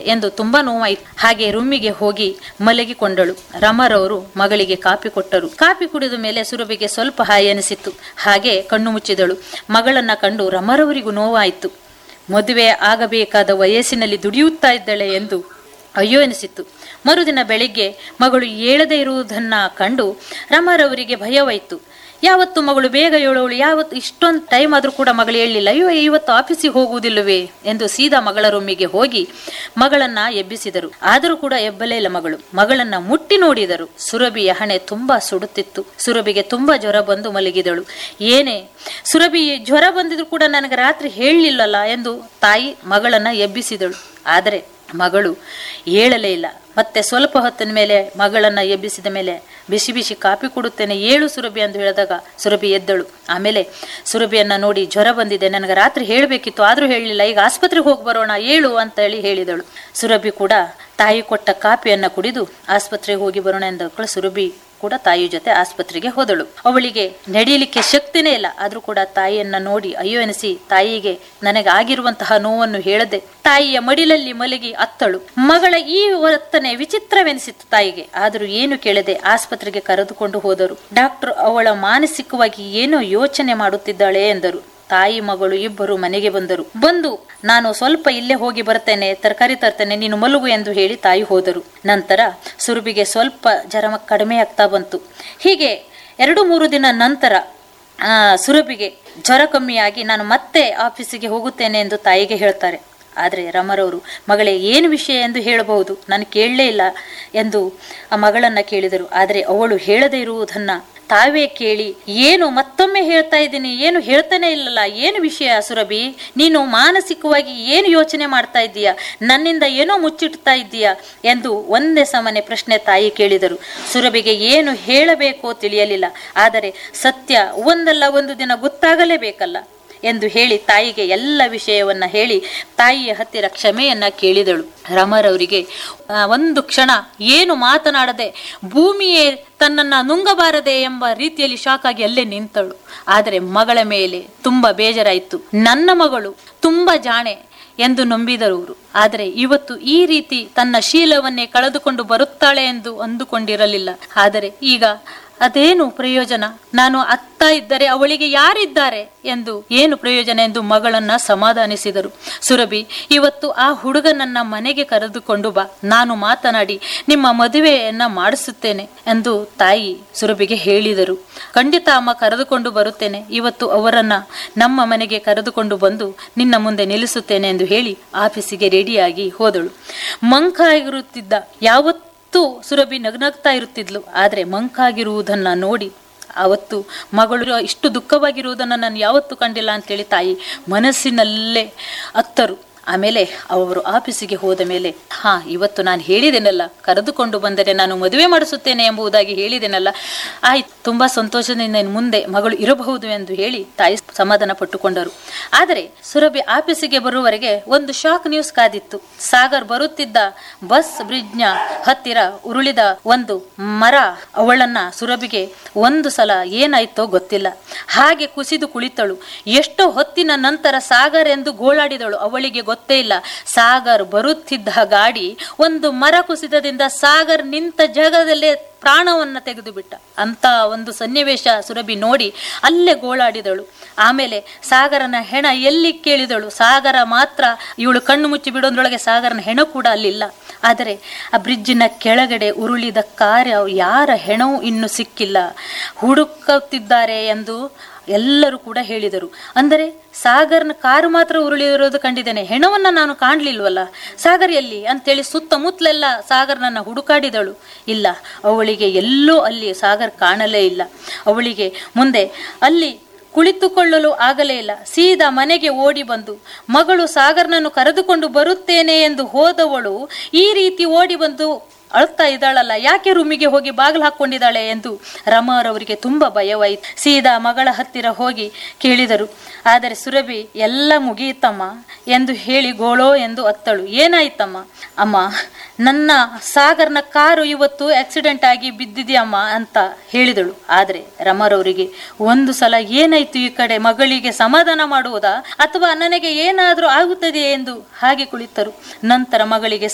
ಎಂದು ತುಂಬಾ ನೋವಾಯಿತು ಹಾಗೆ ರೂಮಿಗೆ ಹೋಗಿ ಮಲಗಿಕೊಂಡಳು ರಮರವರು ಮಗಳಿಗೆ ಕಾಪಿ ಕೊಟ್ಟರು ಕಾಪಿ ಕುಡಿದ ಮೇಲೆ ಸುರಭಿಗೆ ಸ್ವಲ್ಪ ಹಾಯಿ ಅನಿಸಿತ್ತು ಹಾಗೆ ಕಣ್ಣು ಮುಚ್ಚಿದಳು ಮಗಳನ್ನ ಕಂಡು ರಮರವರಿಗೂ ನೋವಾಯಿತು ಮದುವೆ ಆಗಬೇಕಾದ ವಯಸ್ಸಿನಲ್ಲಿ ದುಡಿಯುತ್ತಾ ಇದ್ದಳೆ ಎಂದು ಅಯ್ಯೋ ಎನಿಸಿತ್ತು ಮರುದಿನ ಬೆಳಿಗ್ಗೆ ಮಗಳು ಏಳದೇ ಇರುವುದನ್ನ ಕಂಡು ರಮರವರಿಗೆ ಭಯವಾಯಿತು ಯಾವತ್ತು ಮಗಳು ಬೇಗ ಏಳೋಳು ಯಾವತ್ತು ಇಷ್ಟೊಂದು ಟೈಮ್ ಆದರೂ ಕೂಡ ಮಗಳು ಹೇಳಲಿಲ್ಲ ಅಯ್ಯೋ ಇವತ್ತು ಆಫೀಸಿಗೆ ಹೋಗುವುದಿಲ್ಲವೇ ಎಂದು ಸೀದಾ ಮಗಳ ರೂಮಿಗೆ ಹೋಗಿ ಮಗಳನ್ನ ಎಬ್ಬಿಸಿದರು ಆದರೂ ಕೂಡ ಎಬ್ಬಲೇ ಇಲ್ಲ ಮಗಳು ಮಗಳನ್ನ ಮುಟ್ಟಿ ನೋಡಿದರು ಸುರಭಿಯ ಹಣೆ ತುಂಬಾ ಸುಡುತ್ತಿತ್ತು ಸುರಭಿಗೆ ತುಂಬಾ ಜ್ವರ ಬಂದು ಮಲಗಿದಳು ಏನೇ ಸುರಭಿ ಜ್ವರ ಬಂದಿದ್ರು ಕೂಡ ನನಗೆ ರಾತ್ರಿ ಹೇಳಲಿಲ್ಲಲ್ಲ ಎಂದು ತಾಯಿ ಮಗಳನ್ನ ಎಬ್ಬಿಸಿದಳು ಆದರೆ ಮಗಳು ಏಳಲೇ ಇಲ್ಲ ಮತ್ತೆ ಸ್ವಲ್ಪ ಹೊತ್ತಿನ ಮೇಲೆ ಮಗಳನ್ನ ಎಬ್ಬಿಸಿದ ಮೇಲೆ ಬಿಸಿ ಬಿಸಿ ಕಾಪಿ ಕೊಡುತ್ತೇನೆ ಏಳು ಸುರಭಿ ಎಂದು ಹೇಳಿದಾಗ ಸುರಭಿ ಎದ್ದಳು ಆಮೇಲೆ ಸುರಭಿಯನ್ನ ನೋಡಿ ಜ್ವರ ಬಂದಿದೆ ನನಗೆ ರಾತ್ರಿ ಹೇಳಬೇಕಿತ್ತು ಆದರೂ ಹೇಳಲಿಲ್ಲ ಈಗ ಆಸ್ಪತ್ರೆಗೆ ಹೋಗಿ ಬರೋಣ ಏಳು ಅಂತ ಹೇಳಿ ಹೇಳಿದಳು ಸುರಭಿ ಕೂಡ ತಾಯಿ ಕೊಟ್ಟ ಕಾಪಿಯನ್ನ ಕುಡಿದು ಆಸ್ಪತ್ರೆಗೆ ಹೋಗಿ ಬರೋಣ ಎಂದ ಸುರಭಿ ಕೂಡ ತಾಯಿ ಜೊತೆ ಆಸ್ಪತ್ರೆಗೆ ಹೋದಳು ಅವಳಿಗೆ ನಡೆಯಲಿಕ್ಕೆ ಶಕ್ತಿನೇ ಇಲ್ಲ ಆದ್ರೂ ಕೂಡ ತಾಯಿಯನ್ನ ನೋಡಿ ಅಯ್ಯೋ ಎನಿಸಿ ತಾಯಿಗೆ ನನಗೆ ಆಗಿರುವಂತಹ ನೋವನ್ನು ಹೇಳದೆ ತಾಯಿಯ ಮಡಿಲಲ್ಲಿ ಮಲಗಿ ಅತ್ತಳು ಮಗಳ ಈ ವರ್ತನೆ ವಿಚಿತ್ರವೆನಿಸಿತ್ತು ತಾಯಿಗೆ ಆದರೂ ಏನು ಕೇಳದೆ ಆಸ್ಪತ್ರೆಗೆ ಕರೆದುಕೊಂಡು ಹೋದರು ಡಾಕ್ಟರ್ ಅವಳ ಮಾನಸಿಕವಾಗಿ ಏನೋ ಯೋಚನೆ ಮಾಡುತ್ತಿದ್ದಾಳೆ ಎಂದರು ತಾಯಿ ಮಗಳು ಇಬ್ಬರು ಮನೆಗೆ ಬಂದರು ಬಂದು ನಾನು ಸ್ವಲ್ಪ ಇಲ್ಲೇ ಹೋಗಿ ಬರ್ತೇನೆ ತರಕಾರಿ ತರ್ತೇನೆ ನೀನು ಮಲಗು ಎಂದು ಹೇಳಿ ತಾಯಿ ಹೋದರು ನಂತರ ಸುರುಬಿಗೆ ಸ್ವಲ್ಪ ಜ್ವರ ಕಡಿಮೆ ಆಗ್ತಾ ಬಂತು ಹೀಗೆ ಎರಡು ಮೂರು ದಿನ ನಂತರ ಆ ಸುರಭಿಗೆ ಜ್ವರ ಕಮ್ಮಿಯಾಗಿ ನಾನು ಮತ್ತೆ ಆಫೀಸಿಗೆ ಹೋಗುತ್ತೇನೆ ಎಂದು ತಾಯಿಗೆ ಹೇಳ್ತಾರೆ ಆದರೆ ರಮರವರು ಮಗಳೇ ಏನು ವಿಷಯ ಎಂದು ಹೇಳಬಹುದು ನಾನು ಕೇಳಲೇ ಇಲ್ಲ ಎಂದು ಆ ಮಗಳನ್ನ ಕೇಳಿದರು ಆದರೆ ಅವಳು ಹೇಳದೇ ಇರುವುದನ್ನ ತಾವೇ ಕೇಳಿ ಏನು ಮತ್ತೊಮ್ಮೆ ಹೇಳ್ತಾ ಇದ್ದೀನಿ ಏನು ಹೇಳ್ತಾನೆ ಇಲ್ಲಲ್ಲ ಏನು ವಿಷಯ ಸುರಭಿ ನೀನು ಮಾನಸಿಕವಾಗಿ ಏನು ಯೋಚನೆ ಮಾಡ್ತಾ ಇದ್ದೀಯಾ ನನ್ನಿಂದ ಏನೋ ಮುಚ್ಚಿಡ್ತಾ ಇದ್ದೀಯಾ ಎಂದು ಒಂದೇ ಸಮನೆ ಪ್ರಶ್ನೆ ತಾಯಿ ಕೇಳಿದರು ಸುರಭಿಗೆ ಏನು ಹೇಳಬೇಕೋ ತಿಳಿಯಲಿಲ್ಲ ಆದರೆ ಸತ್ಯ ಒಂದಲ್ಲ ಒಂದು ದಿನ ಗೊತ್ತಾಗಲೇಬೇಕಲ್ಲ ಎಂದು ಹೇಳಿ ತಾಯಿಗೆ ಎಲ್ಲ ವಿಷಯವನ್ನ ಹೇಳಿ ತಾಯಿಯ ಹತ್ತಿರ ಕ್ಷಮೆಯನ್ನ ಕೇಳಿದಳು ರಮರವರಿಗೆ ಆ, ಒಂದು ಕ್ಷಣ ಏನು ಮಾತನಾಡದೆ ಭೂಮಿಯೇ ತನ್ನನ್ನ ನುಂಗಬಾರದೆ ಎಂಬ ರೀತಿಯಲ್ಲಿ ಶಾಕ್ ಆಗಿ ಅಲ್ಲೇ ನಿಂತಳು ಆದರೆ ಮಗಳ ಮೇಲೆ ತುಂಬಾ ಬೇಜಾರಾಯಿತು ನನ್ನ ಮಗಳು ತುಂಬಾ ಜಾಣೆ ಎಂದು ನಂಬಿದರು ಅವರು ಆದರೆ ಇವತ್ತು ಈ ರೀತಿ ತನ್ನ ಶೀಲವನ್ನೇ ಕಳೆದುಕೊಂಡು ಬರುತ್ತಾಳೆ ಎಂದು ಅಂದುಕೊಂಡಿರಲಿಲ್ಲ ಆದರೆ ಈಗ ಅದೇನು ಪ್ರಯೋಜನ ನಾನು ಅತ್ತ ಇದ್ದರೆ ಅವಳಿಗೆ ಯಾರಿದ್ದಾರೆ ಎಂದು ಏನು ಪ್ರಯೋಜನ ಎಂದು ಮಗಳನ್ನ ಸಮಾಧಾನಿಸಿದರು ಸುರಭಿ ಇವತ್ತು ಆ ಹುಡುಗನನ್ನ ಮನೆಗೆ ಕರೆದುಕೊಂಡು ಬಾ ನಾನು ಮಾತನಾಡಿ ನಿಮ್ಮ ಮದುವೆಯನ್ನ ಮಾಡಿಸುತ್ತೇನೆ ಎಂದು ತಾಯಿ ಸುರಭಿಗೆ ಹೇಳಿದರು ಖಂಡಿತ ಅಮ್ಮ ಕರೆದುಕೊಂಡು ಬರುತ್ತೇನೆ ಇವತ್ತು ಅವರನ್ನ ನಮ್ಮ ಮನೆಗೆ ಕರೆದುಕೊಂಡು ಬಂದು ನಿನ್ನ ಮುಂದೆ ನಿಲ್ಲಿಸುತ್ತೇನೆ ಎಂದು ಹೇಳಿ ಆಫೀಸಿಗೆ ರೆಡಿಯಾಗಿ ಹೋದಳು ಮಂಕಾಗಿರುತ್ತಿದ್ದ ಯಾವತ್ತು ಸುರಭಿ ನಗ್ನಗ್ತಾ ಇರುತ್ತಿದ್ಲು ಆದರೆ ಮಂಕಾಗಿರುವುದನ್ನ ನೋಡಿ ಅವತ್ತು ಮಗಳು ಇಷ್ಟು ದುಃಖವಾಗಿರುವುದನ್ನು ನಾನು ಯಾವತ್ತೂ ಕಂಡಿಲ್ಲ ಅಂತೇಳಿ ತಾಯಿ ಮನಸ್ಸಿನಲ್ಲೇ ಅತ್ತರು ಆಮೇಲೆ ಅವರು ಆಫೀಸಿಗೆ ಹೋದ ಮೇಲೆ ಹಾ ಇವತ್ತು ನಾನು ಹೇಳಿದೆನಲ್ಲ ಕರೆದುಕೊಂಡು ಬಂದರೆ ನಾನು ಮದುವೆ ಮಾಡಿಸುತ್ತೇನೆ ಎಂಬುದಾಗಿ ಹೇಳಿದೆನಲ್ಲ ಆಯ್ತು ತುಂಬಾ ಸಂತೋಷದಿಂದ ಇನ್ನು ಮುಂದೆ ಮಗಳು ಇರಬಹುದು ಎಂದು ಹೇಳಿ ತಾಯಿ ಸಮಾಧಾನ ಪಟ್ಟುಕೊಂಡರು ಆದರೆ ಸುರಭಿ ಆಫೀಸಿಗೆ ಬರುವವರೆಗೆ ಒಂದು ಶಾಕ್ ನ್ಯೂಸ್ ಕಾದಿತ್ತು ಸಾಗರ್ ಬರುತ್ತಿದ್ದ ಬಸ್ ಬ್ರಿಡ್ಜ್ನ ಹತ್ತಿರ ಉರುಳಿದ ಒಂದು ಮರ ಅವಳನ್ನ ಸುರಭಿಗೆ ಒಂದು ಸಲ ಏನಾಯ್ತೋ ಗೊತ್ತಿಲ್ಲ ಹಾಗೆ ಕುಸಿದು ಕುಳಿತಳು ಎಷ್ಟೋ ಹೊತ್ತಿನ ನಂತರ ಸಾಗರ್ ಎಂದು ಗೋಳಾಡಿದಳು ಅವಳಿಗೆ ಗೊತ್ತೇ ಇಲ್ಲ ಸಾಗರ್ ಬರುತ್ತಿದ್ದ ಗಾಡಿ ಒಂದು ಮರ ಕುಸಿತದಿಂದ ಸಾಗರ್ ನಿಂತ ಜಾಗದಲ್ಲೇ ಪ್ರಾಣವನ್ನ ತೆಗೆದು ಬಿಟ್ಟ ಅಂತ ಒಂದು ಸನ್ನಿವೇಶ ಸುರಭಿ ನೋಡಿ ಅಲ್ಲೇ ಗೋಳಾಡಿದಳು ಆಮೇಲೆ ಸಾಗರನ ಹೆಣ ಎಲ್ಲಿ ಕೇಳಿದಳು ಸಾಗರ ಮಾತ್ರ ಇವಳು ಕಣ್ಣು ಮುಚ್ಚಿ ಬಿಡೋದ್ರೊಳಗೆ ಸಾಗರನ ಹೆಣ ಕೂಡ ಅಲ್ಲಿಲ್ಲ ಆದರೆ ಆ ಬ್ರಿಡ್ಜಿನ ಕೆಳಗಡೆ ಉರುಳಿದ ಕಾರ್ಯ ಯಾರ ಹೆಣವೂ ಇನ್ನು ಸಿಕ್ಕಿಲ್ಲ ಹುಡುಕುತ್ತಿದ್ದಾರೆ ಎಂದು ಎಲ್ಲರೂ ಕೂಡ ಹೇಳಿದರು ಅಂದರೆ ಸಾಗರ್ನ ಕಾರು ಮಾತ್ರ ಉರುಳಿರೋದು ಕಂಡಿದ್ದೇನೆ ಹೆಣವನ್ನ ನಾನು ಕಾಣ್ಲಿಲ್ವಲ್ಲ ಸಾಗರ್ ಎಲ್ಲಿ ಅಂತೇಳಿ ಸುತ್ತಮುತ್ತಲೆಲ್ಲ ಸಾಗರ್ನನ್ನ ಹುಡುಕಾಡಿದಳು ಇಲ್ಲ ಅವಳಿಗೆ ಎಲ್ಲೋ ಅಲ್ಲಿ ಸಾಗರ್ ಕಾಣಲೇ ಇಲ್ಲ ಅವಳಿಗೆ ಮುಂದೆ ಅಲ್ಲಿ ಕುಳಿತುಕೊಳ್ಳಲು ಆಗಲೇ ಇಲ್ಲ ಸೀದಾ ಮನೆಗೆ ಓಡಿ ಬಂದು ಮಗಳು ಸಾಗರ್ನನ್ನು ಕರೆದುಕೊಂಡು ಬರುತ್ತೇನೆ ಎಂದು ಹೋದವಳು ಈ ರೀತಿ ಓಡಿ ಬಂದು ಅಳ್ತಾ ಇದ್ದಾಳಲ್ಲ ಯಾಕೆ ರೂಮಿಗೆ ಹೋಗಿ ಬಾಗಿಲು ಹಾಕೊಂಡಿದ್ದಾಳೆ ಎಂದು ರಮಾರವರಿಗೆ ತುಂಬಾ ಭಯವಾಯಿತು ಸೀದಾ ಮಗಳ ಹತ್ತಿರ ಹೋಗಿ ಕೇಳಿದರು ಆದರೆ ಸುರಭಿ ಎಲ್ಲ ಮುಗಿಯಿತಮ್ಮ ಎಂದು ಹೇಳಿ ಗೋಳೋ ಎಂದು ಅತ್ತಳು ಏನಾಯ್ತಮ್ಮ ಅಮ್ಮ ನನ್ನ ಸಾಗರ್ನ ಕಾರು ಇವತ್ತು ಆಕ್ಸಿಡೆಂಟ್ ಆಗಿ ಬಿದ್ದಿದೆಯಮ್ಮ ಅಂತ ಹೇಳಿದಳು ಆದರೆ ರಮಾರವರಿಗೆ ಒಂದು ಸಲ ಏನಾಯ್ತು ಈ ಕಡೆ ಮಗಳಿಗೆ ಸಮಾಧಾನ ಮಾಡುವುದಾ ಅಥವಾ ನನಗೆ ಏನಾದರೂ ಆಗುತ್ತದೆಯೇ ಎಂದು ಹಾಗೆ ಕುಳಿತರು ನಂತರ ಮಗಳಿಗೆ